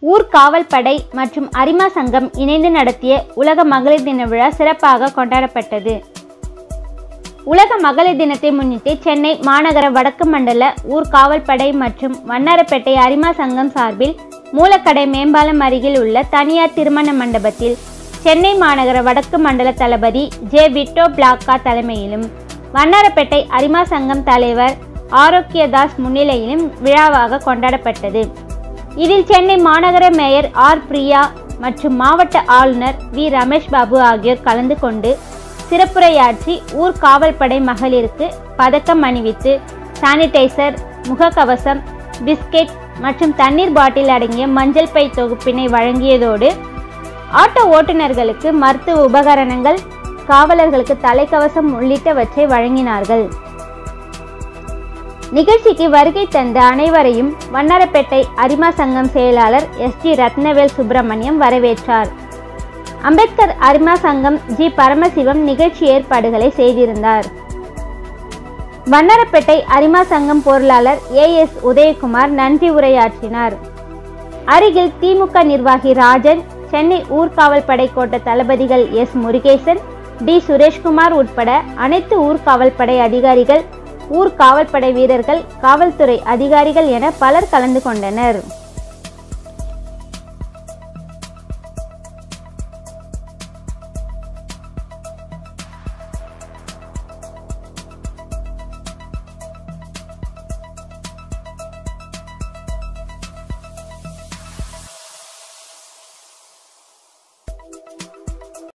ஊர்காவல் படை மற்றும் அரிமா சங்கம் இணைந்து நடத்திய உலக மகளிர் தின விழா சிறப்பாக கொண்டாடப்பட்டது உலக மகளிர் தினத்தை முன்னிட்டு சென்னை மாநகர வடக்கு மண்டல ஊர்காவல் படை மற்றும் வண்ணாரப்பேட்டை அரிமா சங்கம் சார்பில் மூலக்கடை மேம்பாலம் அருகில் உள்ள தனியார் திருமண மண்டபத்தில் சென்னை மாநகர வடக்கு மண்டல தளபதி ஜே விட்டோ பிளாக்கா தலைமையிலும் வண்ணாரப்பேட்டை அரிமா சங்கம் தலைவர் ஆரோக்கியதாஸ் முன்னிலையிலும் விழாவாக கொண்டாடப்பட்டது இதில் சென்னை மாநகர மேயர் ஆர் பிரியா மற்றும் மாவட்ட ஆளுநர் வி ரமேஷ் பாபு ஆகியோர் கலந்து கொண்டு சிறப்புரையாற்றி ஊர் காவல்படை மகளிருக்கு பதக்கம் அணிவித்து சானிடைசர் முகக்கவசம் பிஸ்கெட் மற்றும் தண்ணீர் பாட்டில் அடங்கிய மஞ்சள் பை தொகுப்பினை வழங்கியதோடு ஆட்டோ ஓட்டுநர்களுக்கு மருத்துவ உபகரணங்கள் காவலர்களுக்கு தலைக்கவசம் உள்ளிட்டவற்றை வழங்கினார்கள் நிகழ்ச்சிக்கு வருகை தந்த அனைவரையும் வண்ணாரப்பேட்டை அரிமா சங்கம் செயலாளர் எஸ் ஜி ரத்னவேல் சுப்பிரமணியம் வரவேற்றார் அம்பேத்கர் அரிமா சங்கம் ஜி பரமசிவம் நிகழ்ச்சி ஏற்பாடுகளை செய்திருந்தார் வண்ணாரப்பேட்டை அரிமா சங்கம் பொருளாளர் ஏ எஸ் உதயகுமார் நன்றி உரையாற்றினார் அருகில் திமுக நிர்வாகி ராஜன் சென்னை ஊர்காவல் படை கோட்ட தளபதிகள் எஸ் முருகேசன் டி சுரேஷ்குமார் உட்பட அனைத்து ஊர்காவல் படை அதிகாரிகள் ஊர்காவல்படை வீரர்கள் காவல்துறை அதிகாரிகள் என பலர் கலந்து கொண்டனர்